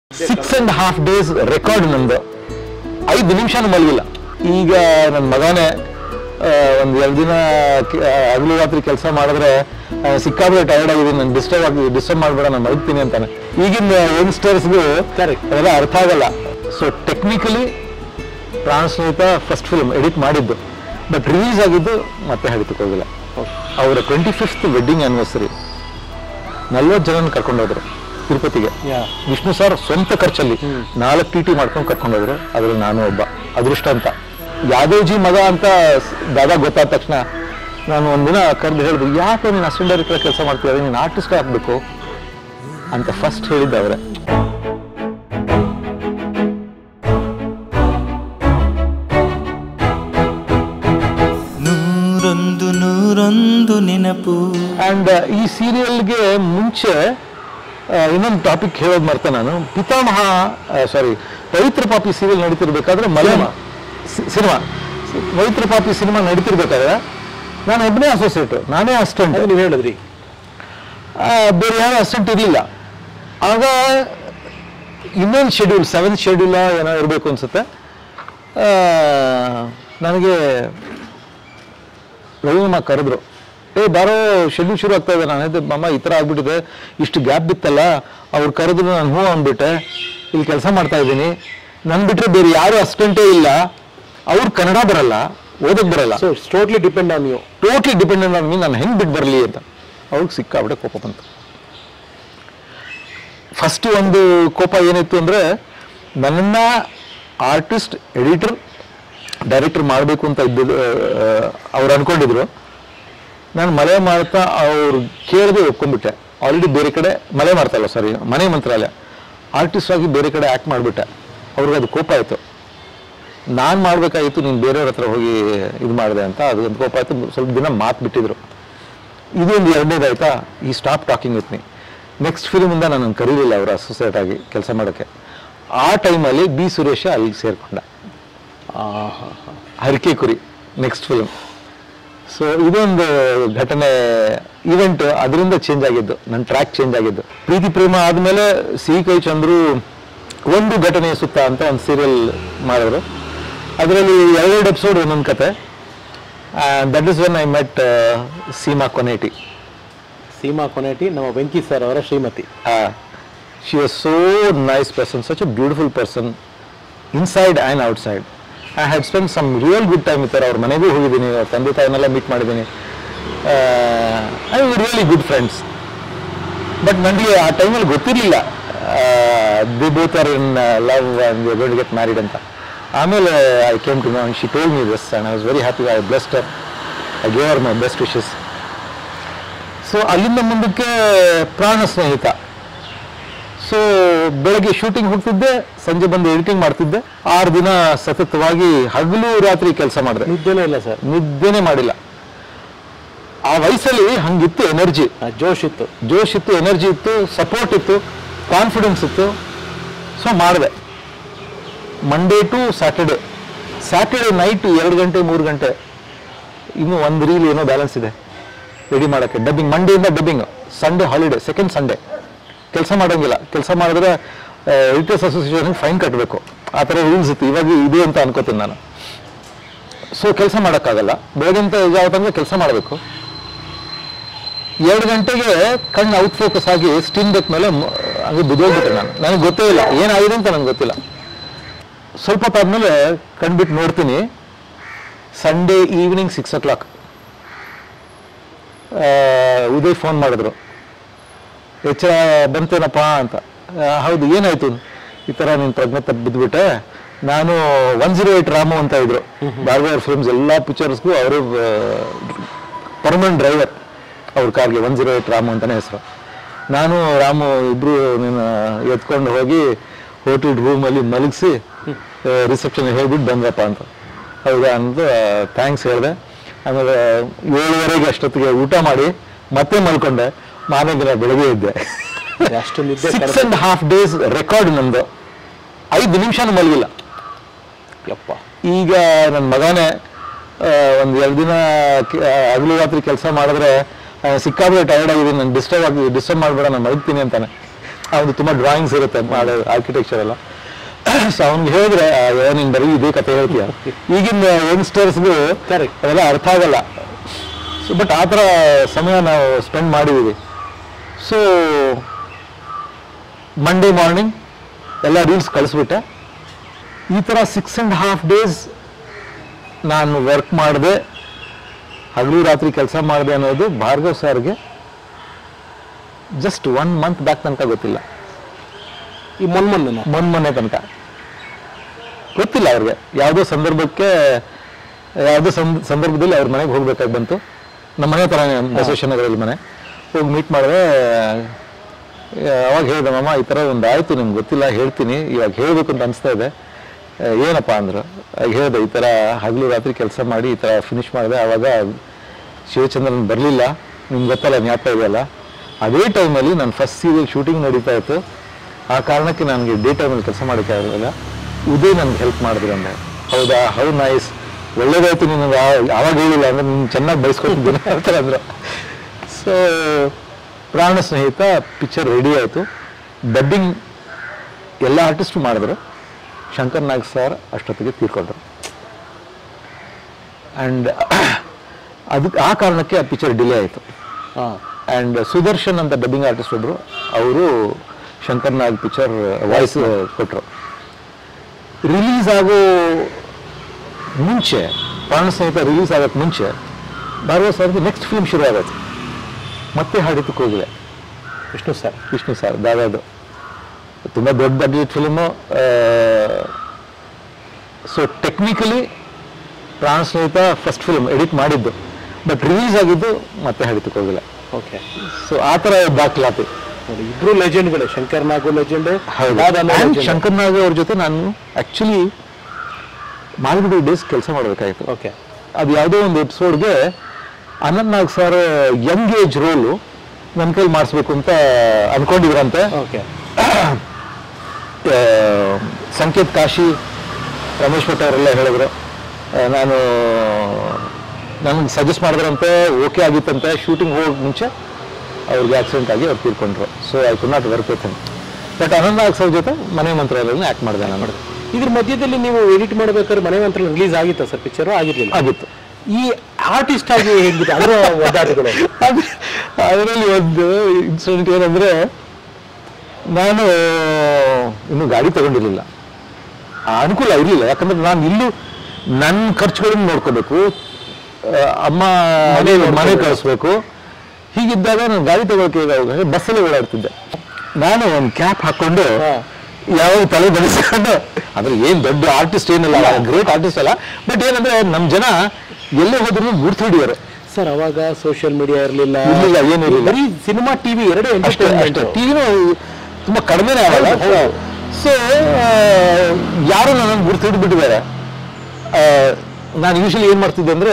Six and half days record ನಂದು ಐದು ನಿಮಿಷನೂ ಮಲಗಿಲ್ಲ ಈಗ ನನ್ನ ಮಗನೇ ಒಂದು ಎರಡು ದಿನ ಕೆ- ಆ, ಹಗಲು ರಾತ್ರಿ ಕೆಲಸ ಮಾಡಿದ್ರೆ ಆ, ಸಿಕ್ಕಾಪಟ್ಟೆ ಟೈರ್ಡ್ ಆಗಿದ್ದೀನಿ ನಾನು ಡಿಸ್ಟರ್ಬ್ ಆಗಿ ಡಿಸ್ಟರ್ಬ್ ಮಾಡಬೇಡ ನಾನು ಮಲಗ್ತೀನಿ ಅಂತಾನೆ ಈಗಿನ ಯಂಗ್ಸ್ಟರ್ಸ್ಗೂ Correct. ಅದೆಲ್ಲ ಅರ್ಥ ಆಗಲ್ಲ so technically Pranasnehitha first film edit ಮಾಡಿದ್ದು ಬಟ್ ರಿಲೀಸ್ ಆಗಿದ್ದು ಮತ್ತೆ ಹಿಡಿತಕ್ಕೆ ಹೋಗಿಲ್ಲ ಅವರ ಟ್ವೆಂಟಿ ಫಿಫ್ತ್ ವೆಡ್ಡಿಂಗ್ ಆನಿವರ್ಸರಿ ನಲ್ವತ್ತು ಜನ ಕರ್ಕೊಂಡೋದ್ರು ತಿರುಪತಿಗೆ Yeah. ವಿಷ್ಣು ಸರ್ ಸ್ವಂತ ಖರ್ಚಲ್ಲಿ ನಾಲ್ಕು ಟಿ ಟಿ ಮಾಡ್ಕೊಂಡು ಕರ್ಕೊಂಡು ಹೋದ್ರು ಅದ್ರಲ್ಲಿ ನಾನು ಒಬ್ಬ ಅದೃಷ್ಟ ಅಂತ ಯಾದವ್ಜಿ ಮಗ ಅಂತ ಸ್- ದಾದಾ ಗೊತ್ತಾದ ತಕ್ಷಣ ನಾನು ಒಂದಿನ ಕರೆದು ಹೇಳಿದ್ರು ಯಾಕೆ ನೀನು ಅಸಿಸ್ಟೆಂಟ್ ಡೈರೆಕ್ಟರ್ ಕೆಲಸ ಮಾಡ್ತೀರ ನೀನು ಆರ್ಟಿಸ್ಟ್ ಆಗಬೇಕು ಅಂತ ಫಸ್ಟ್ ಹೇಳಿದ್ದ ಅವರೇ ನೂರೊಂದು ನೂರೊಂದು ನೆನಪು ಅಂಡ್ ಈ ಸೀರಿಯಲ್ಗೆ ಮುಂಚೆ ಆ, ಇನ್ನೊಂದು ಟಾಪಿಕ್ ಹೇಳೋದು ಮರ್ತೆ ನಾನು ಪಿತಾಮಹ ಸಾರಿ ಪವಿತ್ರ ಪಾಪಿ ಸೀರಿಯಲ್ ನಡೀತಿರ್ಬೇಕಾದ್ರೆ ಮಲಮ ಸಿನಿಮಾ ಪವಿತ್ರ ಪಾಪಿ ಸಿನಿಮಾ ನಡೀತಿರ್ಬೇಕಾದ್ರೆ ನಾನು ಒಬ್ಬನೇ ಅಸೋಸಿಯೇಟ್ ನಾನೇ ಅಸಿಸ್ಟೆಂಟ್ ಅದು ನೀವು ಹೇಳಿದ್ರಿ ಬೇರೆ ಯಾರು ಅಸಿಸ್ಟೆಂಟ್ ಇರಲಿಲ್ಲ ಆಗ ಇನ್ನೊಂದು ಶೆಡ್ಯೂಲ್ ಸೆವೆಂತ್ ಶೆಡ್ಯೂಲ ಏನೋ ಇರಬೇಕು ಅನ್ಸುತ್ತೆ ಆ, ನನಗೆ ರವಿಮಮ್ಮ ಕರೆದ್ರು ಏ ಬಾರೋ ಶೆಡ್ಯೂಲ್ ಶುರು ಆಗ್ತಾ ಇದೆ ನಾನು ಹೇಳಿದೆ ಮಮ್ಮ ಈ ಥರ ಆಗ್ಬಿಟ್ಟಿದೆ ಇಷ್ಟು ಗ್ಯಾಪ್ ಬಿತ್ತಲ್ಲ ಅವ್ರು ಕರೆದ್ರು ನಾನು ಹ್ಞೂ ಅಂದ್ಬಿಟ್ಟೆ ಇಲ್ಲಿ ಕೆಲಸ ಮಾಡ್ತಾ ಇದ್ದೀನಿ ನನ್ ಬಿಟ್ರೆ ಬೇರೆ ಯಾರು ಅಸಿಸ್ಟೆಂಟೇ ಇಲ್ಲ ಅವ್ರು ಕನ್ನಡ ಬರಲ್ಲ ಓದಕ್ ಬರಲ್ಲ so it's totally depend on you totally dependent on me ನಾನು ಹೆಂಗೆ ಬಿಟ್ಟು ಬರಲಿ ಅಂತ ಅವ್ರಿಗೆ ಸಿಕ್ಕಾಬಿಟ್ಟೆ ಕೋಪ ಬಂತು ಫಸ್ಟ್ ಒಂದು ಕೋಪ ಏನಿತ್ತು ಅಂದರೆ ನನ್ನನ್ನು ಆರ್ಟಿಸ್ಟ್ ಎಡಿಟರ್ ಡೈರೆಕ್ಟರ್ ಮಾಡಬೇಕು ಅಂತ ಇದ್ದಿದ್ದು ಅವ್ರು ಅನ್ಕೊಂಡಿದ್ರು ನಾನು ಮಲೆ ಮಾಡ್ತಾ ಅವ್ರು ಕೇಳದೆ ಒಪ್ಕೊಂಡ್ಬಿಟ್ಟೆ ಆಲ್ರೆಡಿ ಬೇರೆ ಕಡೆ ಮಲೆ ಮಾಡ್ತಾ ಇಲ್ಲ ಸಾರಿ ಮನೆ ಮಂತ್ರಾಲಯ ಆರ್ಟಿಸ್ಟ್ ಆಗಿ ಬೇರೆ ಕಡೆ ಆ್ಯಕ್ಟ್ ಮಾಡಿಬಿಟ್ಟೆ ಅವ್ರಿಗೆ ಅದು ಕೋಪ ಆಯಿತು ನಾನು ಮಾಡಬೇಕಾಗಿತ್ತು ನೀನು ಬೇರೆಯವ್ರ ಹತ್ರ ಹೋಗಿ ಇದು ಮಾಡಿದೆ ಅಂತ ಅದು ಒಂದು ಕೋಪ ಆಯಿತು ಸ್ವಲ್ಪ ದಿನ ಮಾತು ಬಿಟ್ಟಿದ್ರು ಇದು ಒಂದು ಎರಡನೇದಾಯ್ತಾ ಈ stop talking with me next ಫಿಲ್ಮಿಂದ ನಾನು ಕರೀಲಿಲ್ಲ ಅವರ ಅಸೋಸಿಯೇಟ್ ಆಗಿ ಕೆಲಸ ಮಾಡೋಕ್ಕೆ ಆ ಟೈಮಲ್ಲಿ ಬಿ ಸುರೇಶ ಅಲ್ಲಿಗೆ ಸೇರ್ಕೊಂಡ ಹರಿಕೆ ಕುರಿ ನೆಕ್ಸ್ಟ್ ಫಿಲ್ಮ್ ಸೊ ಇದೊಂದು ಘಟನೆ ಇವೆಂಟ್ ಅದರಿಂದ ಚೇಂಜ್ ಆಗಿದ್ದು ನನ್ನ ಟ್ರ್ಯಾಕ್ ಚೇಂಜ್ ಆಗಿದ್ದು ಪ್ರೀತಿ ಪ್ರೇಮ ಆದಮೇಲೆ ಸಿಹಿ ಕೈ ಚಂದ್ರು ಒಂದು ಘಟನೆ ಸುತ್ತ ಅಂತ ಒಂದು ಸೀರಿಯಲ್ ಮಾಡಿದ್ರು ಅದರಲ್ಲಿ ಎರಡೆರಡು ಎಪಿಸೋಡ್ ಒಂದೊಂದು ಕತೆ that is when I met Seema Koneti Seema Koneti ನಮ್ಮ ವೆಂಕಿ ಸರ್ ಅವರ ಶ್ರೀಮತಿ she was so nice person such a beautiful person inside and outside I had spend some real good time ಇತ್ತಾರೆ ಅವ್ರ ಮನೆಗೂ ಹೋಗಿದ್ದೀನಿ ಅವ್ರ ತಂದೆ ತಾಯಿನೆಲ್ಲ ಮೀಟ್ ಮಾಡಿದ್ದೀನಿ I really good friends but ನನಗೆ ಆ ಟೈಮಲ್ಲಿ ಗೊತ್ತಿರಲಿಲ್ಲ the both are in love and got get married ಅಂತ ಆಮೇಲೆ I came to no she told me this and I was very happy I blessed I gave her my best wishes so ಅಲ್ಲಿಂದ ಮುಂದಕ್ಕೆ ಪ್ರಾಣ ಸ್ನೇಹಿತ so ಬೆಳಗ್ಗೆ shooting ಹೋಗ್ತಿದ್ದೆ ಸಂಜೆ ಬಂದು ಎಡಿಟಿಂಗ್ ಮಾಡ್ತಿದ್ದೆ ಆರು ದಿನ ಸತತವಾಗಿ ಹಗಲು ರಾತ್ರಿ ಕೆಲಸ ಮಾಡಿದೆ ನಿದ್ದೆನೇ ಇಲ್ಲ ಸರ್ ನಿದ್ದೆನೇ ಮಾಡಿಲ್ಲ ಆ ವಯಸ್ಸಲ್ಲಿ ಹಂಗಿತ್ತು ಎನರ್ಜಿ ಜೋಶ್ ಇತ್ತು ಜೋಶ್ ಇತ್ತು ಎನರ್ಜಿ ಇತ್ತು ಸಪೋರ್ಟ್ ಇತ್ತು ಕಾನ್ಫಿಡೆನ್ಸ್ ಇತ್ತು ಸೊ ಮಾಡಿದೆ Monday to Saturday Saturday night ಎರಡು ಗಂಟೆ ಮೂರು ಗಂಟೆ ಇನ್ನು ಒಂದು ರೀಲ್ ಏನೋ ಬ್ಯಾಲೆನ್ಸ್ ಇದೆ ರೆಡಿ ಮಾಡೋಕ್ಕೆ ಡಬ್ಬಿಂಗ್ ಮಂಡೆಯಿಂದ dubbing Sunday holiday second Sunday ಕೆಲಸ ಮಾಡೋಂಗಿಲ್ಲ ಕೆಲಸ ಮಾಡಿದ್ರೆ ಎಡಿಟರ್ಸ್ ಅಸೋಸಿಯೇಷನ್ ಫೈನ್ ಕಟ್ಟಬೇಕು ಆ ಥರ ರೂಲ್ಸ್ ಇತ್ತು ಇವಾಗ ಇದೆ ಅಂತ ಅನ್ಕೋತೀನಿ ನಾನು ಸೊ ಕೆಲಸ ಮಾಡೋಕ್ಕಾಗಲ್ಲ ಬೆಳಗಿಂತ ಯಾವ ತನಕ ಕೆಲಸ ಮಾಡಬೇಕು ಎರಡು ಗಂಟೆಗೆ ಕಣ್ಣು ಔಟ್ ಫೋಕಸ್ ಆಗಿ ಸ್ಟೀಮ್ ಡೆಕ್ ಮೇಲೆ ಮ- ಹಂಗೆ ಬಿದ್ದೋಗ್ಬಿಟ್ಟೆ ನಾನು ನನಗೆ ಗೊತ್ತೇ ಇಲ್ಲ ಏನಾಗಿದೆ ಅಂತ ನನಗೆ ಗೊತ್ತಿಲ್ಲ ಸ್ವಲ್ಪ ಹೊತ್ತಾದ್ಮೇಲೆ ಕಣ್ಬಿಟ್ಟು ನೋಡ್ತೀನಿ Sunday evening six o'clock Uday phone ಮಾಡಿದ್ರು ಎಚ್ಚರ ಬಂತೇನಪ್ಪ ಅಂತ ಆ, ಹೌದು ಏನಾಯ್ತು ಈ ಥರ ನೀನು ಪ್ರಜ್ಞೆ ತಪ್ಪು ಬಿದ್ದುಬಿಟ್ಟೆ ನಾನು ಒನ್ ಜೀರೋ ಏಟ್ ರಾಮು ಅಂತ ಇದ್ರು ಬಾರ್ಗವರ್ ಫಿಲ್ಮ್ಸ್ ಎಲ್ಲ ಪಿಕ್ಚರ್ಸ್ಗೂ ಅವರು ಪರ್ಮನೆಂಟ್ ಡ್ರೈವರ್ ಅವ್ರ ಕಾರ್ಗೆ ಒನ್ ಜೀರೋ ಏಟ್ ರಾಮು ಅಂತಲೇ ಹೆಸರು ನಾನು ರಾಮು ಇಬ್ರು ನೀನು ಎತ್ಕೊಂಡು ಹೋಗಿ ಹೋಟೆಲ್ ರೂಮಲ್ಲಿ ಮಲಗಿಸಿ ರಿಸೆಪ್ಷನ್ ಹೇಳ್ಬಿಟ್ಟು ಬಂದ್ರಪ್ಪ ಅಂತ ಹೌದಾ ಅಂತ ಥ್ಯಾಂಕ್ಸ್ ಹೇಳಿದೆ ಆಮೇಲೆ ಏಳುವರೆಗೆ ಅಷ್ಟೊತ್ತಿಗೆ ಊಟ ಮಾಡಿ ಮತ್ತೆ ಮಲ್ಕೊಂಡೆ ಮಾರನೇ ದಿನ ಬೆಳಗ್ಗೆ ಇದ್ದೆ ಅಷ್ಟು ನಿದ್ದೆ six and half days record ನಂದು ಐದು ನಿಮಿಷನೂ ಮಲಗಿಲ್ಲ ಯಪ್ಪ ಈಗ ನನ್ನ ಮಗನೇ ಒಂದು ಎರಡು ದಿನ ಕೆ- ಆ, ಹಗಲು ರಾತ್ರಿ ಕೆಲಸ ಮಾಡಿದ್ರೆ ಆ, ಸಿಕ್ಕಾಪಟ್ಟೆ ಟೈರ್ಡ್ ಆಗಿದ್ದೀನಿ ನಾನು ಡಿಸ್ಟರ್ಬ್ ಆಗಿ ಡಿಸ್ಟರ್ಬ್ ಮಾಡಬೇಡ ನಾನು ಮಲಗ್ತೀನಿ ಅಂತಾನೆ ಅವನು ತುಂಬ ಡ್ರಾಯಿಂಗ್ಸ್ ಇರುತ್ತೆ ಮಾಡೋ ಆರ್ಕಿಟೆಕ್ಚರ್ ಎಲ್ಲ ಸೊ ಅವ್ನಿಗೆ ಹೇಳಿದ್ರೆ ಅಯ್ಯೋ ನೀನು ಬರೀ ಇದೇ ಕತೆ ಹೇಳ್ತೀಯ ಈಗಿನ ಯಂಗ್ಸ್ಟರ್ಸ್ಗೂ Correct. ಅವೆಲ್ಲ ಅರ್ಥ ಆಗಲ್ಲ ಸೊ ಬಟ್ ಆ ಥರ ಸಮಯ ನಾವು ಸ್ಪೆಂಡ್ ಮಾಡಿದ್ದೀವಿ ಸೊ ಮಂಡೇ ಮಾರ್ನಿಂಗ್ ಎಲ್ಲ ರೀಲ್ಸ್ ಕಳಿಸ್ಬಿಟ್ಟೆ ಈ ಥರ ಸಿಕ್ಸ್ ಆ್ಯಂಡ್ ಹಾಫ್ ಡೇಸ್ ನಾನು ವರ್ಕ್ ಮಾಡಿದೆ ಹಗಲು ರಾತ್ರಿ ಕೆಲಸ ಮಾಡಿದೆ ಅನ್ನೋದು ಭಾರ್ಗವ್ ಸರ್ಗೆ ಜಸ್ಟ್ ಒನ್ ಮಂತ್ ಬ್ಯಾಕ್ ತನಕ ಗೊತ್ತಿಲ್ಲ ಈ ಮೊನ್ನೆ ಮೊನ್ನೆ ಮೊನ್ನೆ ಮೊನ್ನೆ ತನಕ ಗೊತ್ತಿಲ್ಲ ಅವ್ರಿಗೆ ಯಾವುದೋ ಸಂದರ್ಭಕ್ಕೆ ಯಾವುದೋ ಸಂದ್- ಸಂದರ್ಭದಲ್ಲಿ ಅವ್ರ ಮನೆಗೆ ಹೋಗ್ಬೇಕಾಗಿ ಬಂತು ನಮ್ಮ ಮನೆ ಥರ ಬಸವೇಶ್ವರ ನಗರಲ್ಲಿ ಮನೆ ಹೋಗಿ ಮೀಟ್ ಮಾಡಿದೆ ಅವಾಗ ಹೇಳಿದೆ ಮಾಮ ಈ ಥರ ಒಂದು ಆಯಿತು ನಿಮ್ಗೆ ಗೊತ್ತಿಲ್ಲ ಹೇಳ್ತೀನಿ ಇವಾಗ ಹೇಳಬೇಕು ಅಂತ ಅನಿಸ್ತಾ ಇದೆ ಆ, ಏನಪ್ಪ ಅಂದರು ಆಗ ಹೇಳಿದೆ ಈ ಥರ ಹಗಲು ರಾತ್ರಿ ಕೆಲಸ ಮಾಡಿ ಈ ಥರ ಫಿನಿಶ್ ಮಾಡಿದೆ ಆವಾಗ ಶಿವಚಂದ್ರನ್ ಬರಲಿಲ್ಲ ನಿಮ್ಗೆ ಗೊತ್ತಲ್ಲ ಜ್ಞಾಪಕ ಇದೆಯಲ್ಲ ಅದೇ ಟೈಮಲ್ಲಿ ನನ್ನ ಫಸ್ಟ್ ಸೀರಿಯಲ್ ಶೂಟಿಂಗ್ ನಡೀತಾ ಇತ್ತು ಆ ಕಾರಣಕ್ಕೆ ನನಗೆ ಡೇ ಟೈಮಲ್ಲಿ ಕೆಲಸ ಮಾಡೋಕ್ಕೆ ಆಗಲಿಲ್ಲ ಉದಯ್ ನನಗೆ ಹೆಲ್ಪ್ ಮಾಡಿದ್ರು ಅಂದೆ ಹೌದಾ ಹೌ ನೈಸ್ ಒಳ್ಳೇದಾಯ್ತು ನೀನು ಆ- ಆವಾಗ ಹೇಳಿಲ್ಲ ಅಂದ್ರೆ ನೀನು ಚೆನ್ನಾಗಿ ಬಯಸ್ಕೊತಿದ್ದೀನಿ ಅಂತ ಅಂದರು so Prana Snehita picture ready ಆಯಿತು ಡಬ್ಬಿಂಗ್ ಎಲ್ಲ ಆರ್ಟಿಸ್ಟು ಮಾಡಿದ್ರು ಶಂಕರ್ ನಾಗ್ ಸರ್ ಅಷ್ಟೊತ್ತಿಗೆ ತೀರ್ಕೊಂಡ್ರು ಆ್ಯಂಡ್ ಅದಕ್ಕೆ ಆ ಕಾರಣಕ್ಕೆ ಆ ಪಿಕ್ಚರ್ ಡಿಲೇ ಆಯಿತು ಹಾಂ ಆ್ಯಂಡ್ ಸುದರ್ಶನ್ ಅಂತ ಡಬ್ಬಿಂಗ್ ಆರ್ಟಿಸ್ಟ್ ಒಬ್ಬರು ಅವರು ಶಂಕರ್ ನಾಗ್ ಪಿಕ್ಚರ್ ವಾಯ್ಸ್ ಕೊಟ್ಟರು ರಿಲೀಸ್ ಆಗೋ ಮುಂಚೆ ಪ್ರಾಣ ಸ್ನೇಹಿತ ರಿಲೀಸ್ ಆಗೋಕ್ಕೆ ಮುಂಚೆ ಭಾರ್ಗವ ಸರ್ದು ನೆಕ್ಸ್ಟ್ ಫಿಲ್ಮ್ ಶುರು ಆಗೋದು ಮತ್ತೆ ಹಾಡಿದ್ದಕ್ಕೆ ಹೋಗಿದೆ ವಿಷ್ಣು ಸರ್ ವಿಷ್ಣು ಸರ್ ದಾದಾದು ತುಂಬ ದೊಡ್ಡ budget film so technically Prana Snehita first film edit ಮಾಡಿದ್ದು ಬಟ್ ರಿಲೀಸ್ ಆಗಿದ್ದು ಮತ್ತೆ ಹಾಡಿದ್ದಕ್ಕೆ ಹೋಗಿಲ್ಲ ಓಕೆ ಸೊ ಆ ಥರ ದಾಖಲಾತಿ ನೋಡಿ ಇಬ್ರು ಲೆಜೆಂಡ್ಗಳೇ ಶಂಕರ್ ನಾಗು ಲೆಜೆಂಡ್ And ಶಂಕರ್ ನಾಗ್ ಅವ್ರ ಜೊತೆ ನಾನು ಆಕ್ಚುಲಿ ಮಾಲ್ಗುಡಿ ಡೇಸ್ ಕೆಲಸ ಮಾಡಬೇಕಾಯ್ತು ಓಕೆ ಅದು ಯಾವುದೋ ಒಂದು ಎಪಿಸೋಡ್ಗೆ Anant Nag sir young age role ನನ್ನ ಕೈಲಿ ಮಾಡಿಸ್ಬೇಕು ಅಂತ ಅನ್ಕೊಂಡಿದ್ರಂತೆ ಓಕೆ ಆ, ಸಂಕೇತ್ ಕಾಶಿ ರಮೇಶ್ ಭಟ್ ಅವರೆಲ್ಲ ಹೇಳಿದ್ರು ಆ, ನಾನು ನನಗೆ ಸಜೆಸ್ಟ್ ಮಾಡಿದ್ರಂತೆ ಓಕೆ ಆಗಿತ್ತಂತೆ ಶೂಟಿಂಗ್ ಹೋಗೋ ಮುಂಚೆ ಅವ್ರಿಗೆ ಆಕ್ಸಿಡೆಂಟ್ ಆಗಿ ಅವ್ರು ತೀರ್ಕೊಂಡ್ರು so I could not work with but Anant Nag sir ಜೊತೆ ಮನೆ ಮಂತ್ರಾಲಯದಲ್ಲಿ ಆ್ಯಕ್ಟ್ ಮಾಡಿದೆ ನಾನು ಇದ್ರ ಮಧ್ಯದಲ್ಲಿ ನೀವು ಎಡಿಟ್ ಮಾಡ್ಬೇಕಾದ್ರೆ ಮನೆ ಮಂತ್ರ ರಿಲೀಸ್ ಆಗಿತ್ತ ಸರ್ ಪಿಕ್ಚರ್ ಆಗಿರ್ಲಿಲ್ಲ ಆಗಿತ್ತು ಈ ಆರ್ಟಿಸ್ಟ್ ಆಗಿ ಹೇಗಿತ್ತು ಅದರ ಒದ್ದಾಟಗಳು ಅದ್- ಅದರಲ್ಲಿ ಒಂದು ಇನ್ಸಿಡೆಂಟ್ ಏನಂದ್ರೆ ನಾನು ಇನ್ನು ಗಾಡಿ ತಗೊಂಡಿರ್ಲಿಲ್ಲ ಆ ಅನುಕೂಲ ಇರಲಿಲ್ಲ ಯಾಕಂದ್ರೆ ನಾನು ಇಲ್ಲೂ ನನ್ನ ಖರ್ಚುಗಳನ್ನು ನೋಡ್ಕೋಬೇಕು ಆ, ಅಮ್ಮ ಮನೆ ಮನೆ ಕಳಿಸ್ಬೇಕು ಹೀಗಿದ್ದಾಗ ನಾನು ಗಾಡಿ ತಗೊಳಕ್ಕೆ ಈಗ ಬಸ್ಸಲ್ಲಿ ಓಡಾಡ್ತಿದ್ದೆ ನಾನು ಒಂದು ಕ್ಯಾಪ್ ಹಾಕೊಂಡು ಹಾ. ಯಾವಾಗ ತಲೆ ಬಡಿಸ್ಕೊಂಡು ಅಂದ್ರೆ ಏನ್ ದೊಡ್ಡ ಆರ್ಟಿಸ್ಟ್ ಏನಲ್ಲ ಗ್ರೇಟ್ ಆರ್ಟಿಸ್ಟ್ ಅಲ್ಲ ಬಟ್ ಏನಂದ್ರೆ ನಮ್ ಜನ ಎಲ್ಲೇ ಹೋದ್ರು ಗುರ್ತು ಹಿಡಿಯೋರು ಸರ್ ಅವಾಗ ಸೋಷಿಯಲ್ ಮೀಡಿಯಾ ಇರಲಿಲ್ಲ ಇರ್ಲಿಲ್ಲ, ಏನೂ ಇರ್ಲಿಲ್ಲ. ಬರೀ ಸಿನಿಮಾ ಟಿವಿ ಎರಡೇ ಅಷ್ಟೇ ಎಂಟರ್ಟೈನ್ಮೆಂಟ್ ಅಷ್ಟೇ ಟಿವಿನೂ ತುಂಬಾ ಕಡಿಮೆನೇ ಅವಾಗ ಹೌದು, ಹೌದು. ಸೊ ಯಾರು ನನ್ನನ್ನು ಗುರ್ತು ಹಿಡಿದ್ಬಿಟ್ಟಿದ್ದಾರೆ ನಾನು ಯೂಶಲಿ ಏನ್ ಮಾಡ್ತಿದ್ದೆ ಅಂದ್ರೆ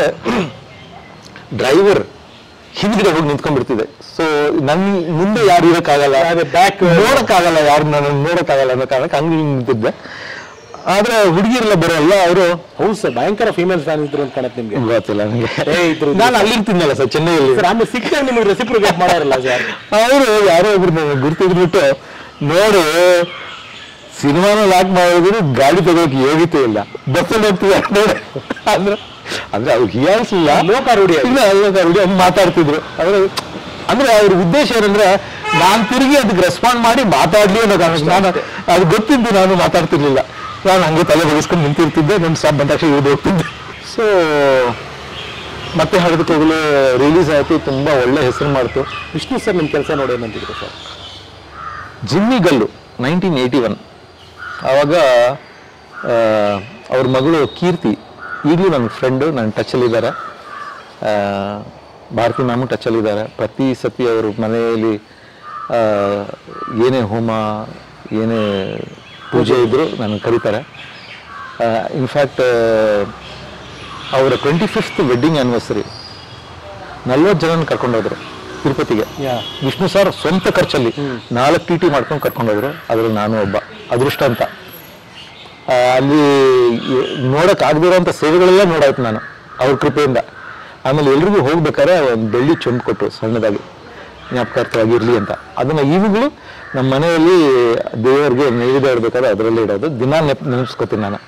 ಡ್ರೈವರ್ ಹಿಂದ್ಗಡೆ ಹೋಗಿ ನಿಂತ್ಕೊಂಡ್ಬಿಡ್ತಿದ್ದೆ ಸೊ ನನ್ ಮುಂದೆ ಯಾರು ಇರೋಕ್ಕಾಗಲ್ಲ ಅದೇ back- ನೋಡಕ್ಕಾಗಲ್ಲ ಯಾರು ನನ್ನ ನೋಡಕ್ಕಾಗಲ್ಲ ಅನ್ನೋ ಕಾರಣಕ್ಕೆ ಹಂಗೆ ಹಿಂಗೆ ನಿಂತಿದ್ದೆ ಆದ್ರೆ ಹುಡುಗಿರೆಲ್ಲ ಬರೋಲ್ಲ ಅವರು ಹೌದು ಸರ್ ಭಯಂಕರ ಫೀಮೇಲ್ ಫ್ಯಾನ್ ಇದ್ರು ಅಂತ ಕಾಣುತ್ತೆ ನಿಮ್ಗೆ ಗೊತ್ತಿಲ್ಲ ನನಗೆ ಏ, ಇದ್ರು- ನಾನು ಅಲ್ಲಿರ್ತಿದ್ನಲ್ಲ ಸರ್ ಚೆನ್ನೈಯಲ್ಲಿ ಸರ್ ಆಮೇಲೆ ಸಿಕ್ಕಾಗ ನಿಮಗೆ ರೆಸಿಪ್ರಿಕೇಟ್ ಮಾಡಾರಲ್ಲ ಸರ್ ಅವರು ಯಾರೋ ಒಬ್ರು ನನಗೆ ಗುರ್ತಿದ್ಬಿಟ್ಟು ನೋಡು ಸಿನಿಮಾನ ಲಾಕ್ ಮಾಡಿದ್ರು ಗಾಡಿ ತಗೋಕೆ ಯೋಗ್ಯತೆ ಇಲ್ಲ ಬಸ್ಸಲ್ಲಿ ಹೋಗ್ತಿದ್ದೆ ನೋಡಿ ಅಂದ್ರೆ ಅಂದ್ರೆ ಅವ್ರಿಗೆ ಹೀಯಾಳಿಸಿಲ್ಲ ಲೋಕಾರೂಢಿ ಆಗಿ. ಇಲ್ಲ ಲೋಕಾರೂಢಿ ಹಂಗೆ ಮಾತಾಡ್ತಿದ್ರು ಅಂದ್ರೆ ಅಂದ್ರೆ ಅವ್ರ ಉದ್ದೇಶ ಏನಂದ್ರೆ ನಾನು ತಿರುಗಿ ಅದಕ್ಕೆ ರೆಸ್ಪಾಂಡ್ ಮಾಡಿ ಮಾತಾಡ್ಲಿ ಅನ್ನೋ ಕಾರಣಕ್ಕೆ ನಾನು ಅದು ಗೊತ್ತಿದ್ದು ನಾನು ಮಾತಾಡ್ತಿರ್ಲಿಲ್ಲ ನಾನು ಹಂಗೆ ತಲೆ ಬಗೆಸ್ಕೊಂಡು ನಿಂತಿರ್ತಿದ್ದೆ ನನ್ನ ಸ್ಟಾಪ್ ಬಂದ ತಕ್ಷಣ ಇವ್ದು ಹೋಗ್ತಿದ್ದೆ ಸೊ ಮತ್ತೆ ಹರಿದಕ್ಕೆ ಹೋಗಲು ರಿಲೀಸ್ ಆಯಿತು ತುಂಬ ಒಳ್ಳೆ ಹೆಸರು ಮಾಡ್ತು ವಿಷ್ಣು ಸರ್ ನಿಮ್ಮ ಕೆಲಸ ನೋಡಿ ಏನಂತಿದ್ರು sir Jimmy Gallu nineteen eighty one ಆವಾಗ ಆ, ಅವ್ರ ಮಗಳು ಕೀರ್ತಿ ಈಗಲೂ ನನ್ನ ಫ್ರೆಂಡು ನನ್ನ ಟಚಲ್ಲಿದ್ದಾರೆ ಭಾರತಿ ಮ್ಯಾಮು ಟಚಲ್ಲಿದ್ದಾರೆ ಪ್ರತಿ ಸತಿ ಅವರು ಮನೆಯಲ್ಲಿ ಆ, ಏನೇ ಹೋಮ ಏನೇ ಪೂಜೆ ಇದ್ದರೂ ನನಗೆ ಕರೀತಾರೆ ಇನ್ಫ್ಯಾಕ್ಟ್ ಅವರ ಟ್ವೆಂಟಿ ಫಿಫ್ತ್ ವೆಡ್ಡಿಂಗ್ ಆ್ಯನಿವರ್ಸರಿ ನಲ್ವತ್ತು ಜನ ಕರ್ಕೊಂಡೋದ್ರು ತಿರುಪತಿಗೆ ಯಾ ವಿಷ್ಣು ಸರ್ ಸ್ವಂತ ಖರ್ಚಲ್ಲಿ ನಾಲ್ಕು ಟಿ ಟಿ ಮಾಡ್ಕೊಂಡು ಕರ್ಕೊಂಡೋದ್ರು ಅದ್ರಲ್ಲಿ ನಾನು ಒಬ್ಬ ಅದೃಷ್ಟ ಅಂತ ಆ, ಅಲ್ಲಿ ನೋಡಕ್ ಆಗದಿರೋಂಥ ಸೇವೆಗಳೆಲ್ಲ ನೋಡಾಯ್ತು ನಾನು ಅವ್ರ ಕೃಪೆಯಿಂದ ಆಮೇಲೆ ಎಲ್ರಿಗೂ ಹೋಗ್ಬೇಕಾದ್ರೆ ಒಂದು ಬೆಳ್ಳಿ ಚೊಂಬು ಕೊಟ್ಟರು ಸಣ್ಣದಾಗಿ ಜ್ಞಾಪಕಾರ್ಥವಾಗಿರಲಿ ಅಂತ ಅದನ್ನ ಈಗಲೂ ನಮ್ಮ ಮನೆಯಲ್ಲಿ ದೇವರಿಗೆ ನೈವೇದ್ಯ ಇಡಬೇಕಾದ್ರೆ ಅದರಲ್ಲೇ ಇಡೋದು ದಿನ ನೆಪ್ ನೆನೆಸ್ಕೋತೀನಿ ನಾನು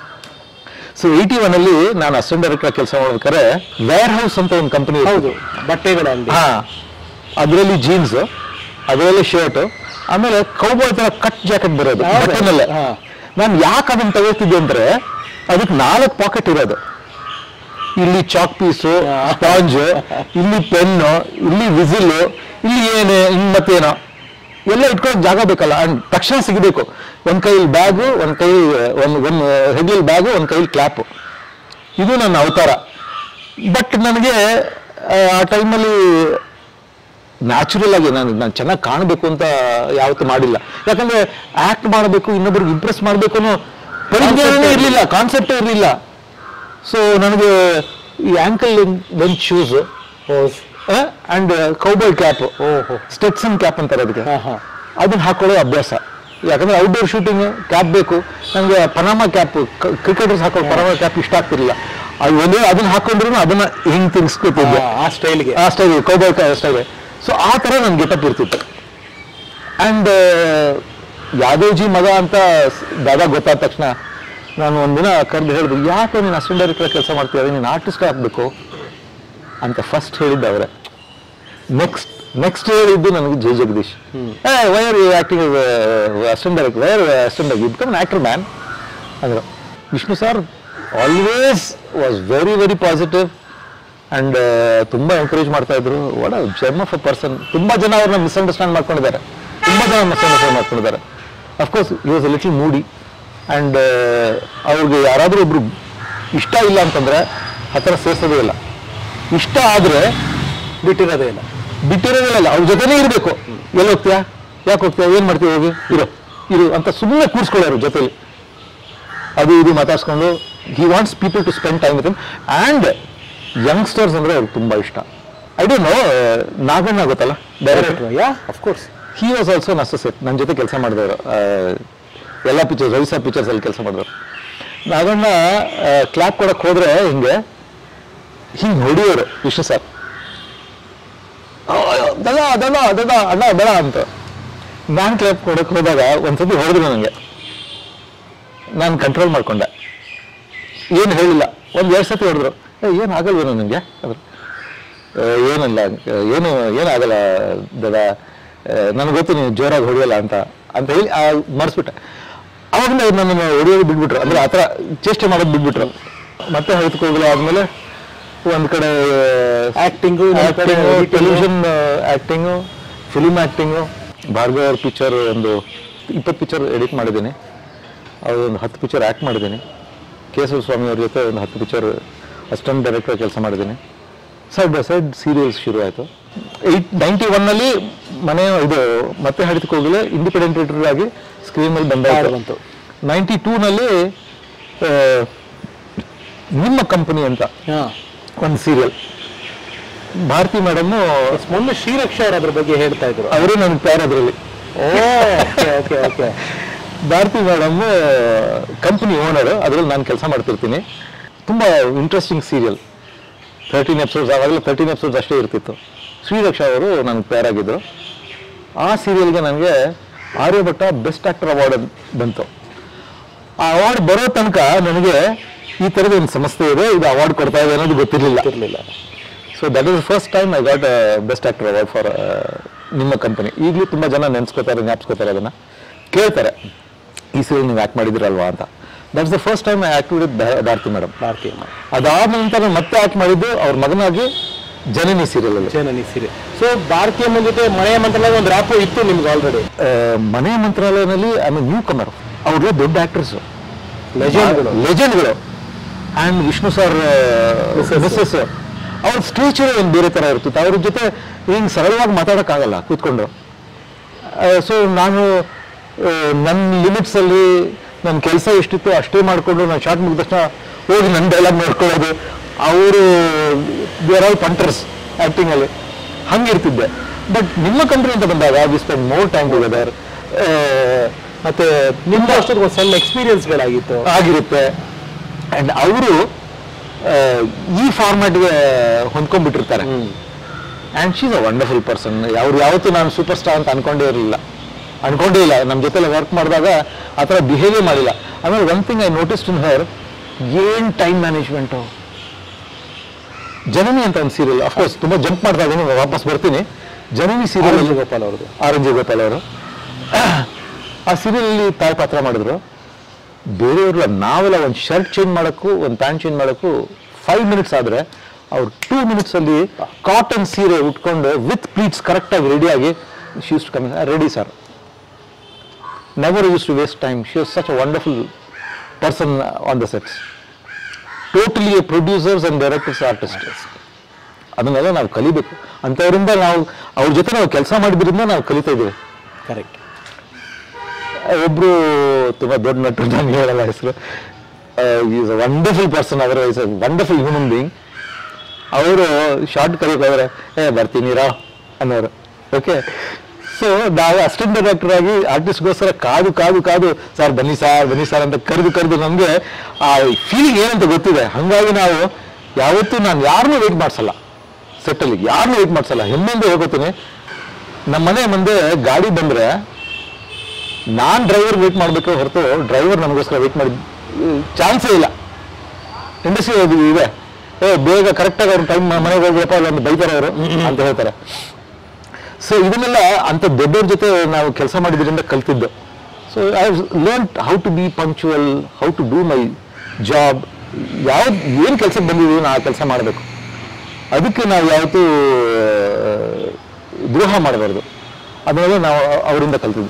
ಸೊ ಏಯ್ಟಿ ಒನ್ ಅಲ್ಲಿ ನಾನು ಅಸಿಸ್ಟೆಂಟ್ ಡೈರೆಕ್ಟರ್ ಕೆಲಸ ಮಾಡ್ಬೇಕಾದ್ರೆ ವೇರ್ ಹೌಸ್ ಅಂತ ಒಂದು ಕಂಪನಿ ಹೌದು ಬಟ್ಟೆಗಳ ಅಂಗಡಿ ಹಾ ಅದರಲ್ಲಿ ಜೀನ್ಸ್ ಅದರಲ್ಲಿ ಶರ್ಟ್ ಆಮೇಲೆ ಕೌಬಾಯ್ ತರ ಕಟ್ ಜಾಕೆಟ್ ಬರೋದು ಹೌದು. ಬಟ್ಟೆನಲ್ಲೇ ಹಾ. ನಾನು ಯಾಕೆ ಅದನ್ನ ತಗೋತಿದ್ದೆ ಅಂದ್ರೆ ಅದಕ್ಕೆ ನಾಲ್ಕು ಪಾಕೆಟ್ ಇರೋದು ಇಲ್ಲಿ ಚಾಕ್ ಪೀಸು ಹಾ. ಸ್ಪಾಂಜ್ ಇಲ್ಲಿ ಪೆನ್ನು ಇಲ್ಲಿ ವಿಸಿಲ್ ಇಲ್ಲಿ ಏನೇ ಇನ್ ಮತ್ತೇನೋ ಎಲ್ಲ ಇಟ್ಕೊಳ್ಳೋಕೆ ಜಾಗ ಬೇಕಲ್ಲ ಅಂಡ್ ತಕ್ಷಣ ಸಿಗಬೇಕು ಒಂದ್ ಕೈಲಿ ಬ್ಯಾಗು ಒಂದ್ ಕೈ ಒಂದ್ ಒಂದ್ ಹೆಗ್ಲಲ್ಲಿ ಬ್ಯಾಗು ಒಂದ್ ಕೈಲಿ ಕ್ಲಾಪು ಇದು ನನ್ನ ಅವತಾರ ಬಟ್ ನನಗೆ ಆ, ಆ ಟೈಮಲ್ಲಿ ನ್ಯಾಚುರಲ್ ಆಗಿ ನಾನು ನಾನು ಚೆನ್ನಾಗಿ ಕಾಣಬೇಕು ಅಂತ ಯಾವತ್ತೂ ಮಾಡಿಲ್ಲ ಯಾಕಂದ್ರೆ ಆಕ್ಟ್ ಮಾಡಬೇಕು ಇನ್ನೊಬ್ರಿಗೆ ಇಂಪ್ರೆಸ್ ಮಾಡಬೇಕು ಅನ್ನೋ ಪರಿಜ್ಞಾನನೇ ಇರಲಿಲ್ಲ ಕಾನ್ಸೆಪ್ಟೇ ಇರಲಿಲ್ಲ ಸೊ ನನಗೆ ಈ ankle length shoes and cowboy cap ಓಹೋ ಸ್ಟೆಟ್ಸನ್ ಕ್ಯಾಪ್ ಅಂತಾರೆ ಅದಕ್ಕೆ ಹಾ ಹಾ ಅದನ್ನ ಹಾಕೊಳ್ಳೋ ಅಭ್ಯಾಸ ಯಾಕಂದ್ರೆ ಔಟ್ಡೋರ್ ಶೂಟಿಂಗ್ ಕ್ಯಾಪ್ ಬೇಕು ನನಗೆ ಪನಾಮ ಕ್ಯಾಪ್ ಕ್ರಿಕೆಟರ್ಸ್ ಹಾಕೊಳ್ಳೋ ಪನಾಮ ಕ್ಯಾಪ್ ಇಷ್ಟ ಆಗ್ತಿರ್ಲಿಲ್ಲ ಅದು ಒಂದೇ ಅದನ್ನ ಹಾಕೊಂಡ್ರು ಅದನ್ನ ಹಿಂಗ್ ತಿನ್ಸ್ಕೊತಿದ್ದೆ ಆ ಸ್ಟೈಲ್ಗೆ ಆ ಸ್ಟೈಲ್ ಕೌಬಾಯ್ ಸ್ಟೈಲ್ ಸೊ ಆ ಥರ ನನ್ನ ಗೆಟಪ್ ಇರ್ತಿತ್ತು ಆ್ಯಂಡ್ ಯಾದವ್ಜಿ ಮಗ ಅಂತ ಸ್- ದಾದಾ ಗೊತ್ತಾದ ತಕ್ಷಣ ನಾನು ಒಂದಿನ ಕರೆದು ಹೇಳಿದ್ರು ಯಾಕೆ ನೀನು ಅಸಿಸ್ಟೆಂಟ್ ಡೈರೆಕ್ಟರ್ ಕೆಲಸ ಮಾಡ್ತೀಯ ನೀನು ಆರ್ಟಿಸ್ಟ್ ಆಗಬೇಕು ಅಂತ ಫಸ್ಟ್ ಹೇಳಿದ್ದ ಅವರೇ ನೆಕ್ಸ್ಟ್ ನೆಕ್ಸ್ಟ್ ಹೇಳಿದ್ದು ನನಗೆ Jai Jagadish why're acting assistant director why're assistant you become actor man ಅಂದರು Vishnu sir always was very very positive and ತುಂಬಾ ಎಂಕರೇಜ್ ಮಾಡ್ತಾ ಇದ್ರು what a gem of a person ತುಂಬಾ ಜನ ಅವ್ರನ್ನ ಮಿಸ್ಅಂಡರ್ಸ್ಟ್ಯಾಂಡ್ ಮಾಡ್ಕೊಂಡಿದ್ದಾರೆ ತುಂಬಾ ಜನ ಮಿಸ್ಅಂಡರ್ಸ್ಟ್ಯಾಂಡ್ ಮಾಡ್ಕೊಂಡಿದ್ದಾರೆ of course he was a little moody and ಅವ್ರಿಗೆ ಯಾರಾದರೂ ಒಬ್ರು ಇಷ್ಟ ಇಲ್ಲ ಅಂತಂದ್ರೆ ಹತ್ರ ಸೇರ್ಸೋದೇ ಇಲ್ಲ ಇಷ್ಟ ಆದ್ರೆ ಬಿಟ್ಟಿರೋದೇ ಇಲ್ಲ ಬಿಟ್ಟಿರೋದಿಲ್ಲ ಅವ್ರ ಜೊತೆನೇ ಇರಬೇಕು ಎಲ್ಲಿ ಹೋಗ್ತೀಯಾ ಯಾಕೆ ಹೋಗ್ತೀಯಾ ಏನ್ ಮಾಡ್ತೀಯ ಹೋಗಿ ಇರೋ ಇರು ಅಂತ ಸುಮ್ಮನೆ ಕೂರಿಸ್ಕೊಳ್ಳೋರು ಜೊತೆಲಿ ಅದು ಇದು ಮಾತಾಡ್ಸ್ಕೊಂಡು he wants people to spend time with and youngsters ಅಂದ್ರೆ ಅವ್ರಿಗೆ ತುಂಬಾ ಇಷ್ಟ ಐ ಡೋಂಟ್ ನೋ ನಾಗಣ್ಣ ಗೊತ್ತಲ್ಲ director yeah of course he was also an associate ನನ್ನ ಜೊತೆ ಕೆಲಸ ಮಾಡಿದವರು ಎಲ್ಲ ಪಿಕ್ಚರ್ಸ್ ರವಿಸಾ ಪಿಕ್ಚರ್ಸ್ ಅಲ್ಲಿ ಕೆಲಸ ಮಾಡಿದವರು ನಾಗಣ್ಣ ಕ್ಲಾಪ್ ಕೊಡಕ್ ಹೋದ್ರೆ ಹಿಂಗೆ ಹಿಂಗೆ ಹೊಡಿಯೋರು ವಿಷ್ಣು ಸರ್ ದಡ ದಡ ದಡ ಅಣ್ಣ ಬೇಡ ಅಂತ ನಾನು ಕ್ಲಾಪ್ ಕೊಡಕ್ ಹೋದಾಗ ಒಂದ್ಸತಿ ಹೊಡೆದ್ರು ನನಗೆ ನಾನು ಕಂಟ್ರೋಲ್ ಮಾಡ್ಕೊಂಡೆ ಏನು ಹೇಳಿಲ್ಲ ಒಂದು ಎರಡು ಸತಿ ಹೊಡೆದ್ರು ಏ ಏನು ಆಗಲ್ವೇನೋ ನನಗೆ ಅದ್ರ ಏನಿಲ್ಲ ಏನು ಏನಾಗಲ್ಲ ದಡ ನನಗೆ ಗೊತ್ತು ನೀವು ಜೋರಾಗಿ ಹೊಡೆಯಲ್ಲ ಅಂತ ಅಂತ ಹೇಳಿ ಮರ್ಸ್ಬಿಟ್ಟೆ ಅವಾಗಲೇ ನನ್ನನ್ನು ಹೊಡೆಯೋದು ಬಿಟ್ಬಿಟ್ರು ಅಂದ್ರೆ ಆ ಥರ ಚೇಷ್ಟೆ ಮಾಡೋದು ಬಿಟ್ಬಿಟ್ರು ಮತ್ತೆ ಹೋಗ್ಲು ಆದ್ಮೇಲೆ ಒಂದ್ ಕಡೆ Acting-ಗು, ಇನ್ನೊಂದ್ ಕಡೆ editing-ಗು. Television acting film acting Bhargav ಅವ್ರ ಪಿಕ್ಚರ್ ಒಂದು ಇಪ್ಪತ್ತು ಪಿಕ್ಚರ್ ಎಡಿಟ್ ಮಾಡಿದ್ದೀನಿ ಅವ್ರು ಒಂದು ಹತ್ತು ಪಿಕ್ಚರ್ ಆ್ಯಕ್ಟ್ ಮಾಡಿದ್ದೀನಿ ಕೇಶವ ಸ್ವಾಮಿ ಅವ್ರ ಜೊತೆ ಒಂದು ಹತ್ತು ಪಿಕ್ಚರ್ ಅಸಿಸ್ಟೆಂಟ್ ಡೈರೆಕ್ಟರ್ ಕೆಲಸ ಮಾಡಿದ್ದೀನಿ ಸೈಡ್ ಬೈ ಸೈಡ್ ಸೀರಿಯಲ್ಸ್ ಶುರು ಆಯಿತು ಏಯ್ಟ್ ನೈಂಟಿ ಒನ್ನಲ್ಲಿ ಮನೆ ಇದು ಮತ್ತೆ ಹಡಿತಕ್ಕೆ ಹೋಗಲು ಇಂಡಿಪೆಂಡೆಂಟ್ ಎಡಿಟರ್ ಆಗಿ ಸ್ಕ್ರೀನಲ್ಲಿ ಬಂದಾಯ್ತು ಬಂತು. ನೈಂಟಿ ಟೂನಲ್ಲಿ ನಿಮ್ಮ ಕಂಪನಿ ಅಂತ ಹಾ ಒಂದು ಸೀರಿಯಲ್ ಭಾರತಿ ಮೇಡಮ್ಮು ಮೊನ್ನೆ ಶ್ರೀರಕ್ಷ ಅವ್ರು ಅದ್ರ ಬಗ್ಗೆ ಹೇಳ್ತಾ ಇದ್ರು ಅವರು ನನಗೆ ಪ್ಯಾರ್ ಅದರಲ್ಲಿ okay okay okay Bharathi madam company owner ಅದರಲ್ಲಿ ನಾನು ಕೆಲಸ ಮಾಡ್ತಿರ್ತೀನಿ ತುಂಬ ಇಂಟ್ರೆಸ್ಟಿಂಗ್ ಸೀರಿಯಲ್ ತರ್ಟೀನ್ ಎಪಿಸೋಡ್ಸ್ ಆವಾಗಲೇ ತರ್ಟೀನ್ ಎಪಿಸೋಡ್ಸ್ ಅಷ್ಟೇ ಇರ್ತಿತ್ತು ಶ್ರೀರಕ್ಷ ಅವರು ನನಗೆ ಪೇರ್ ಆಗಿದ್ದರು ಆ ಸೀರಿಯಲ್ಗೆ ನನಗೆ ಆರ್ಯಭಟ್ಟ ಬೆಸ್ಟ್ ಆಕ್ಟರ್ ಅವಾರ್ಡ್ ಬಂತು ಆ ಅವಾರ್ಡ್ ಬರೋ ತನಕ ನನಗೆ ಈ ಥರದ ಒಂದು ಸಂಸ್ಥೆ ಇದೆ ಇದು ಅವಾರ್ಡ್ ಕೊಡ್ತಾ ಇದೆ ಅನ್ನೋದು ಗೊತ್ತಿರಲಿಲ್ಲ ಇರ್ಲಿಲ್ಲ so that is first time I got best actor award for ನಿಮ್ಮ ಕಂಪನಿ ಈಗಲೂ ತುಂಬ ಜನ ನೆನೆಸ್ಕೋತಾರೆ ಜ್ಞಾಪಿಸ್ಕೋತಾರೆ ಅದನ್ನು ಕೇಳ್ತಾರೆ ಈ ಸೀರಿಯಲ್ ನೀವು ಆ್ಯಕ್ಟ್ ಮಾಡಿದಿರಲ್ವಾ ಅಂತ that's the first time I act with Bharathi madam ಭಾರತೀಯ ಅದಾದ ನಂತರ ನಾನು ಮತ್ತೆ ಆ್ಯಕ್ಟ್ ಮಾಡಿದ್ದು ಅವ್ರ ಮಗನಾಗಿ ಜನನಿ ಸೀರಿಯಲಲ್ಲಿ ಜನನಿ ಸೀರೆ ಸೊ ಭಾರತೀಯ ಜೊತೆ ಮನೆಯ ಮಂತ್ರಾಲಯ ಒಂದು ರ್ಯಾಪು ಇತ್ತು ನಿಮ್ಗೆ ಆಲ್ರೆಡಿ ಮನೆ ಮಂತ್ರಾಲಯದಲ್ಲಿ ಐ ಮೀನ್ ನ್ಯೂ ಕಮರ್ ಅವ್ರಿಗೆ ದೊಡ್ಡ ಆಕ್ಟರ್ಸ್ Legendಗಳು. ಲೆಜೆಂಡ್ಗಳು ಆ್ಯಂಡ್ ವಿಷ್ಣು ಸರ್ ಮಿಸ್ಸಸ್ ಅವ್ರ ಸ್ಟೇಚರ್ ಒಂದು ಬೇರೆ ಥರ ಇರ್ತಿತ್ತು ಅವ್ರ ಜೊತೆ ಹಿಂಗೆ ಸರಳವಾಗಿ ಮಾತಾಡೋಕ್ಕಾಗಲ್ಲ ಕೂತ್ಕೊಂಡು ಸೊ ನಾನು ಆ, ನನ್ನ ಲಿಮಿಟ್ಸಲ್ಲಿ ನನ್ನ ಕೆಲಸ ಎಷ್ಟಿತ್ತು ಅಷ್ಟೇ ಮಾಡಿಕೊಂಡು ನಾನು ಶಾರ್ಟ್ ಮುಗಿದ ತಕ್ಷಣ ಹೋಗಿ ನನ್ನ ಡೈಲಾಗ್ ನೋಡ್ಕೊಳ್ಳೋದು ಅವರು ದೇರ್ ಆಲ್ ಪಂಟರ್ಸ್ ಆ್ಯಕ್ಟಿಂಗಲ್ಲಿ ಹಂಗಿರ್ತಿದ್ದೆ ಬಟ್ ನಿಮ್ಮ ಕಂಪ್ನಿ ಅಂತ ಬಂದಾಗ we spend more time together ಮತ್ತೆ ನಿಮ್ದು ಅಷ್ಟೊಂದು ಒಂದು ಸಣ್ಣ ಎಕ್ಸ್ಪೀರಿಯನ್ಸ್ಗಳಾಗಿತ್ತು ಆಗಿರುತ್ತೆ ಅಂಡ್ ಅವರು ಈ ಫಾರ್ಮ್ಯಾಟ್ಗೆ ಹೊಂದ್ಕೊಂಡ್ಬಿಟ್ಟಿರ್ತಾರೆ and she's a wonderful person ಅವ್ರು ಯಾವತ್ತೂ ನಾನು ಸೂಪರ್ ಸ್ಟಾರ್ ಅಂತ ಅನ್ಕೊಂಡೇ ಇರಲಿಲ್ಲ ಅನ್ಕೊಂಡೇ ಇಲ್ಲ ನಮ್ಮ ಜೊತೆಲಿ ವರ್ಕ್ ಮಾಡಿದಾಗ ಆ ಥರ ಬಿಹೇವೇ ಮಾಡಿಲ್ಲ ಆಮೇಲೆ one thing I noticed in her ಏನು ಟೈಮ್ ಮ್ಯಾನೇಜ್ಮೆಂಟು ಜನನಿ ಅಂತ ಒಂದು ಸೀರಿಯಲ್ ಅಫ್ಕೋರ್ಸ್ ತುಂಬ ಜಂಪ್ ಮಾಡ್ತಾ ಇದ್ದೀನಿ ವಾಪಸ್ ಬರ್ತೀನಿ ಜನನಿ ಸೀರಿಯಲ್ ಆರ್.ಎನ್. ಗೋಪಾಲ್ ಅವ್ರದ್ದು ಆರ್ ಎನ್ ಜಿ ಗೋಪಾಲ್ ಅವರು ಆ ಸೀರಿಯಲಲ್ಲಿ ತಾಯಿ ಪಾತ್ರ ಮಾಡಿದ್ರು ಬೇರೆಯವ್ರಲ್ಲ ನಾವೆಲ್ಲ ಒಂದು ಶರ್ಟ್ ಚೇಂಜ್ ಮಾಡೋಕ್ಕೂ ಒಂದು ಪ್ಯಾಂಟ್ ಚೇಂಜ್ ಮಾಡೋಕ್ಕೂ ಫೈವ್ ಮಿನಿಟ್ಸ್ ಆದರೆ ಅವ್ರು ಟೂ ಮಿನಿಟ್ಸಲ್ಲಿ ಕಾಟನ್ ಸೀರೆ ಉಟ್ಕೊಂಡು ವಿತ್ ಪ್ಲೀಟ್ಸ್ ಕರೆಕ್ಟಾಗಿ ರೆಡಿಯಾಗಿ she's come ready sir never use to waste time she was such a wonderful person on the sets totally producers and directors artist ಅದನ್ನೆಲ್ಲ ನಾವು ಕಲಿಬೇಕು ಅಂಥವರಿಂದ ನಾವು ಅವ್ರ ಜೊತೆ ನಾವು ಕೆಲಸ ಮಾಡಿದ್ರಿಂದ ನಾವು ಕಲಿತಾ ಇದ್ದೀವಿ ಕರೆಕ್ಟ್ ಒಬ್ರು ತುಂಬಾ ದೊಡ್ಡ ನಟರು ನಾನು ಹೇಳಲ್ಲ ಹೆಸರು ಈಸ್ ಅ ವಂಡರ್ಫುಲ್ ಪರ್ಸನ್ ಅದರ is a wonderful human being ಅವರು ಶಾರ್ಟ್ ಕಲಿಯೋಕೆ ಹೋದ್ರೆ ಏ ಬರ್ತೀನಿ ರಾ ಅನ್ನೋರು ಓಕೆ ಸೊ ನಾವು ಅಸಿಸ್ಟೆಂಟ್ ಡೈರೆಕ್ಟರ್ ಆಗಿ ಆರ್ಟಿಸ್ಟ್ಗೋಸ್ಕರ ಕಾದು ಕಾದು ಕಾದು ಸರ್ ಬನ್ನಿ ಸರ್ ಬನ್ನಿ ಸರ್ ಅಂತ ಕರೆದು ಕರೆದು ನಮಗೆ ಆ ಫೀಲಿಂಗ್ ಏನಂತ ಗೊತ್ತಿದೆ ಹಾಗಾಗಿ ನಾವು ಯಾವತ್ತೂ ನಾನು ಯಾರನ್ನೂ ವೆಯ್ಟ್ ಮಾಡಿಸಲ್ಲ ಸೆಟ್ಟಲ್ಲಿ ಯಾರನ್ನೂ ವೆಯ್ಟ್ ಮಾಡಿಸಲ್ಲ ಹೆಮ್ಮೆಯಿಂದ ಹೇಳ್ಕೊತೀನಿ ನಮ್ಮ ಮನೆ ಮುಂದೆ ಗಾಡಿ ಬಂದರೆ ನಾನ್ ಡ್ರೈವರ್ ವೇಟ್ ಮಾಡಬೇಕು ಹೊರತು ಡ್ರೈವರ್ ನಮಗೋಸ್ಕರ ವೇಟ್ ಮಾಡಿ ಚಾನ್ಸೇ ಇಲ್ಲ ಇಂಡಸ್ಟ್ರಿ ಅದು ಇದೆ ಏ ಬೇಗ ಕರೆಕ್ಟಾಗಿ ಅವ್ರ ಟೈಮ್ ಮನೆಗೆ ಹೋಗ್ಬೇಕಪ್ಪ ಅಲ್ಲಿ ಒಂದು ಬೈತಾರೆ ಅವರು ಅಂತ ಹೇಳ್ತಾರೆ ಸೊ ಇದನ್ನೆಲ್ಲ ಅಂತ ದೊಡ್ಡವ್ರ ಜೊತೆ ನಾವು ಕೆಲಸ ಮಾಡಿದ್ರಿಂದ ಕಲ್ತಿದ್ದು so I learn how to be punctual how to do my job ಯಾವ್ದು ಏನು ಕೆಲಸಕ್ಕೆ ಬಂದಿದ್ದೀವಿ ನಾವು ಆ ಕೆಲಸ ಮಾಡಬೇಕು ಅದಕ್ಕೆ ನಾವು ಯಾವತ್ತೂ ಆ, ದ್ರೋಹ ಮಾಡಬಾರ್ದು ಅದನ್ನೆಲ್ಲ ನಾವು ಅವರಿಂದ ಕಲ್ತಿದ್ದು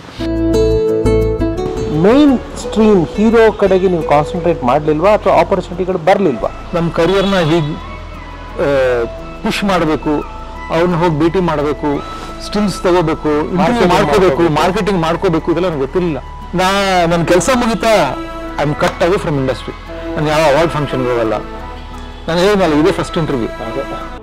ಮೈನ್ ಸ್ಟ್ರೀಮ್ ಹೀರೋ ಕಡೆಗೆ ನೀವು ಕಾನ್ಸಂಟ್ರೇಟ್ ಮಾಡಲಿಲ್ವಾ ಅಥವಾ ಆಪರ್ಚುನಿಟಿಗಳು ಬರಲಿಲ್ವಾ ನಮ್ಮ ಕರಿಯರ್ನ ಹೀಗೆ ಪುಷ್ ಮಾಡಬೇಕು ಅವ್ರನ್ನ ಹೋಗಿ ಭೇಟಿ ಮಾಡಬೇಕು ಸ್ಟಿಲ್ಸ್ ತಗೋಬೇಕು Marketing ಮಾಡ್ಕೋಬೇಕು ಮಾಡ್ಕೋಬೇಕು. ಮಾರ್ಕೆಟಿಂಗ್ ಮಾಡ್ಕೋಬೇಕು ಇದೆಲ್ಲ ನನಗೆ ಗೊತ್ತಿರಲಿಲ್ಲ ನಾ ನನ್ನ ಕೆಲಸ ಮುಗಿತಾ I am cut away from industry ನಾನು ಯಾವ ಅವಾರ್ಡ್ ಫಂಕ್ಷನ್ಗೆ ಹೋಗಲ್ಲ ನಾನು ಹೇಳಿದ್ನಲ್ಲ ಇದೇ ಫಸ್ಟ್ ಇಂಟರ್ವ್ಯೂ